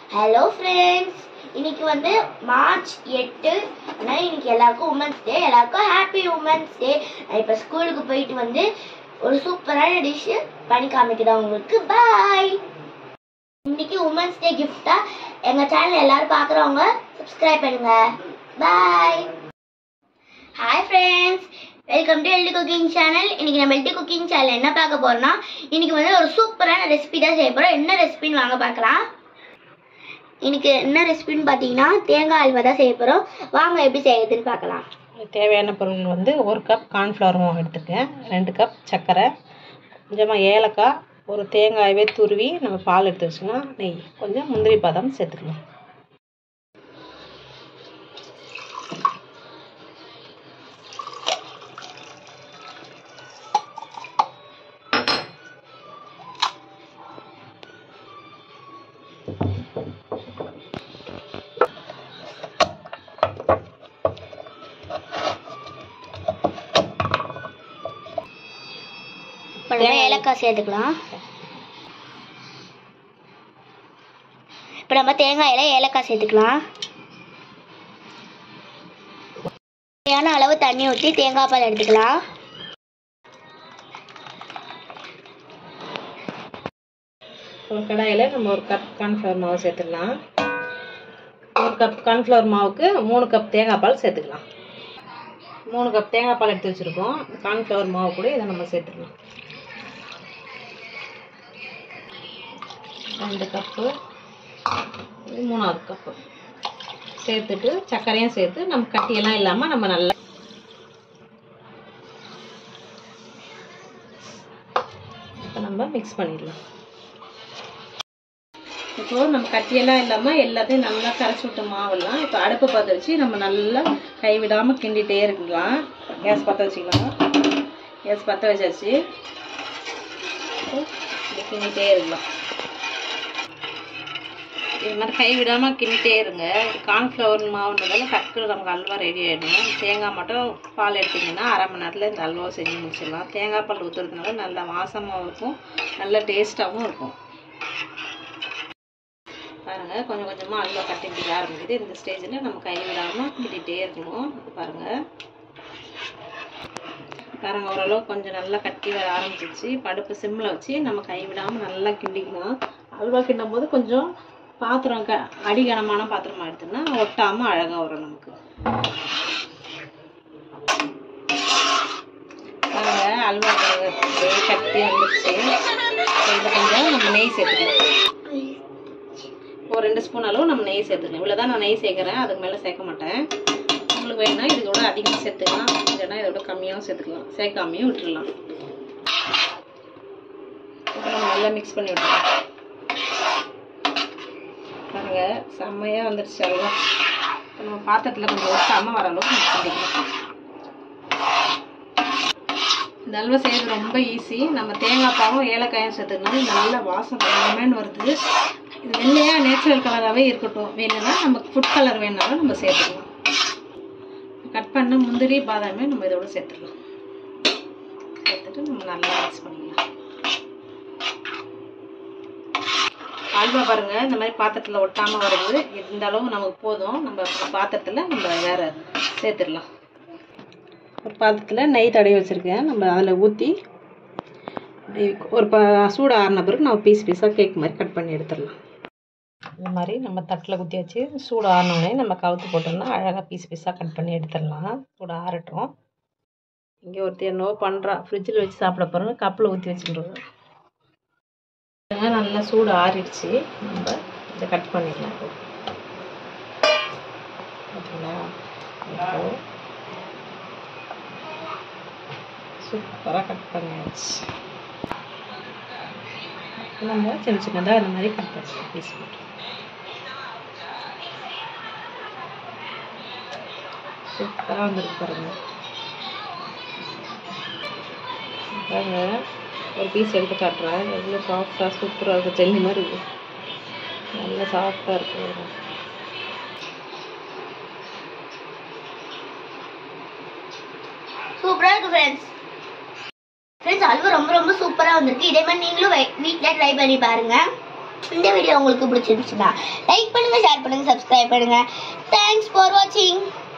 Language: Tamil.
ஹலோ ஃப்ரெண்ட்ஸ் இன்னைக்கு வந்து மார்ச் எட்டு அதனால இன்னைக்கு எல்லாருக்கும் உமன்ஸ் டே எல்லாருக்கும் ஹாப்பி உமன்ஸ் டே நான் இப்போ ஸ்கூலுக்கு போயிட்டு வந்து ஒரு சூப்பரான டிஷ் பண்ணி காமிக்கிறேன் உங்களுக்கு பாய் இன்னைக்கு உமன்ஸ் டே கிஃப்டா எங்க சேனல் எல்லாரும் பார்க்குறவங்க சப்ஸ்கிரைப் பண்ணுங்க bye hi friends welcome to LD cooking channel இன்னைக்கு நம்ம எல்டி குக்கிங் சேனல் என்ன பார்க்க போறோம்னா இன்னைக்கு வந்து ஒரு சூப்பரான ரெசிபி தான் செய்ய போறோம் என்ன ரெசிபின்னு வாங்க பார்க்கலாம் இன்னைக்கு என்ன ரெசிபின்னு பார்த்தீங்கன்னா தேங்காய் அல்வா தான் செய்ய போறோம் வாங்க எப்படி செய்யறதுன்னு பார்க்கலாம் தேவையான பொருள் வந்து ஒரு கப் கார்ன்ஃப்ளவர் மாவு எடுத்துருக்கேன் ரெண்டு கப் சர்க்கரை கொஞ்சமாக ஏலக்காய் ஒரு தேங்காயவே துருவி நம்ம பால் எடுத்து வச்சுக்கலாம் நெய் கொஞ்சம் முந்திரி பாதாம் சேர்த்துக்கலாம் இப்போ நம்ம ஏலக்காய் சேர்த்துக்கலாம் இப்போ நம்ம தேங்காயில ஏலக்காய் சேர்த்துக்கலாம் தேவையான அளவு தண்ணி ஊற்றி தேங்காய் பால் எடுத்துக்கலாம் ஒரு கடாயில் நம்ம ஒரு கப் கார்ன்ஃப்ளவர் மாவு சேர்த்துக்கலாம் ஒரு கப் கார்ன்ஃப்ளவர் மாவுக்கு மூணு கப் தேங்காய் பால் சேர்த்துக்கலாம் மூணு கப் தேங்காய் பால் எடுத்து வச்சுருக்கோம் கார்ன்ஃப்ளவர் மாவு கூட இதை நம்ம சேர்த்துக்கலாம் ரெண்டு கப்பு இது மூணாவது கப்பு சேர்த்துட்டு சர்க்கரையும் சேர்த்து நம்ம கட்டியெல்லாம் இல்லாமல் நம்ம நல்லா இப்போ நம்ம மிக்ஸ் பண்ணிடலாம் இப்போ நம்ம கட்டியெல்லாம் இல்லாமல் எல்லாத்தையும் நல்லா கரைச்சி விட்ட மாவெல்லாம் இப்போ அடுப்பு பற்ற வச்சு நம்ம நல்லா கைவிடாமல் கிண்டிகிட்டே இருக்கலாம் கேஸ் பற்ற வச்சுக்கலாம் கேஸ் பற்ற வச்சாச்சு இப்போ இப்படி கிண்டிகிட்டே இருக்கலாம் இது மாதிரி கை விடாமல் கிண்டிகிட்டே இருங்க கார்ன்ஃப்ளவர் மாவுன்றதால டக்குனு நமக்கு அல்வா ரெடி ஆகிடும் தேங்காய் மட்டும் பால் எடுத்திங்கன்னா அரை மணி நேரத்தில் இந்த அல்வா செஞ்சு முடிச்சிடலாம் தேங்காய் பால் ஊற்றுறதுனால நல்ல வாசமாகவும் இருக்கும் நல்ல டேஸ்ட்டாகவும் இருக்கும் பாருங்கள் கொஞ்சம் கொஞ்சமாக அல்வா கட்டி பிடிக்க ஆரம்பிக்குது இந்த ஸ்டேஜில் நம்ம கை விடாமல் கிண்டிகிட்டே இருக்கணும் பாருங்கள் பாருங்க ஓரளவு கொஞ்சம் நல்லா கட்டி வர ஆரம்பிச்சிச்சு படுப்பு சிம்மில் வச்சு நம்ம கை விடாமல் நல்லா கிண்டிக்கணும் அல்வா கிண்டும் போது கொஞ்சம் பாத்திரம் க அடிகனமான பாத்திரமா எடுத்தோம்னா ஒட்டாமல் அழகாக வரும் நமக்கு பாருங்க அல்வா கட்டி வந்துருச்சு இதில் கொஞ்சம் நம்ம நெய் சேர்த்துக்கலாம் ஒரு ரெண்டு ஸ்பூன் அளவு நம்ம நெய் சேர்த்துக்கலாம் இவ்வளோ தான் நான் நெய் சேர்க்குறேன் அதுக்கு மேலே சேர்க்க மாட்டேன் உங்களுக்கு வேணும்னா இதோட அதிகமாக சேர்த்துக்கலாம் இல்லைன்னா இதோட கம்மியாகவும் சேர்த்துக்கலாம் சேர்க்காமையும் விட்டுடலாம் இப்போ நம்ம நல்லா மிக்ஸ் பண்ணி விட்டுலாம் பாருங்க செம்மையாக வந்துருச்சு அல்வா இப்போ நம்ம பாத்திரத்தில் கொஞ்சம் ஒட்டாமல் வர அளவுக்கு மிக்ஸ் பண்ணிக்கலாம் இந்த அல்வா செய்யறது ரொம்ப ஈஸி நம்ம தேங்காய் பாவும் ஏலக்காயும் சேர்த்துக்கனால நல்ல வாசம் கம்மியானு வருது இது வெள்ளையாக நேச்சுரல் கலராகவே இருக்கட்டும் வேணும்னா நமக்கு ஃபுட் கலர் வேணாலும் நம்ம சேர்த்துக்கலாம் கட் பண்ண முந்திரி பாதாமே நம்ம இதோட சேர்த்துக்கலாம் சேர்த்துட்டு நம்ம நல்லா மிக்ஸ் பண்ணிக்கலாம் அல்வா பாருங்க இந்த மாதிரி பாத்திரத்தில் ஒட்டாமல் வருது இந்த அளவு நமக்கு போதும் நம்ம பாத்திரத்தில் நம்ம வேற சேர்த்துடலாம் ஒரு பாத்திரத்தில் நெய் தடவி வச்சுருக்கேன் நம்ம அதில் ஊற்றி ஒரு ப சூடு ஆறின பிறகு நம்ம பீஸ் பீஸாக கேக் மாதிரி கட் பண்ணி எடுத்துடலாம் இந்த மாதிரி நம்ம தட்டில் குத்தி வச்சு சூடு ஆறினோடனே நம்ம கவுத்து போட்டோம்னா அழகாக பீஸ் பீஸாக கட் பண்ணி எடுத்துடலாம் சூடு ஆறட்டும் இங்கே ஒருத்தி என்னவோ பண்ணுறா ஃப்ரிட்ஜில் வச்சு சாப்பிட போகிறோம் கப்பில் ஊற்றி வச்சுட்டுருவோம் நல்லா சூடு ஆறிடுச்சு நம்ம இதை கட் பண்ணிடலாம் பார்த்தீங்களா இப்போ சூப்பராக கட் பண்ணியாச்சு நம்ம சின்ன சின்னதாக இந்த மாதிரி கட் பண்ணி பீஸ் போட்டு சூப்பராக வந்துருக்கு பாருங்க பாருங்க ஒரு பீஸ் எடுத்து காட்டுறேன் எவ்வளோ சாஃப்டாக சூப்பராக இருக்குது ஜெல்லி மாதிரி இருக்குது நல்லா சாஃப்டாக இருக்குது சூப்பரா இருக்கு ஃப்ரெண்ட்ஸ் ஃப்ரெண்ட்ஸ் அல்வா ரொம்ப ரொம்ப சூப்பரா வந்திருக்கு இதே மாதிரி நீங்களும் வீட்டில் ட்ரை பண்ணி பாருங்க இந்த வீடியோ உங்களுக்கு பிடிச்சிருந்துச்சுன்னா லைக் பண்ணுங்க ஷேர் பண்ணுங்க சப்ஸ்கிரைப் பண்ணுங்க தேங்க்ஸ் ஃபார் வாட்சிங்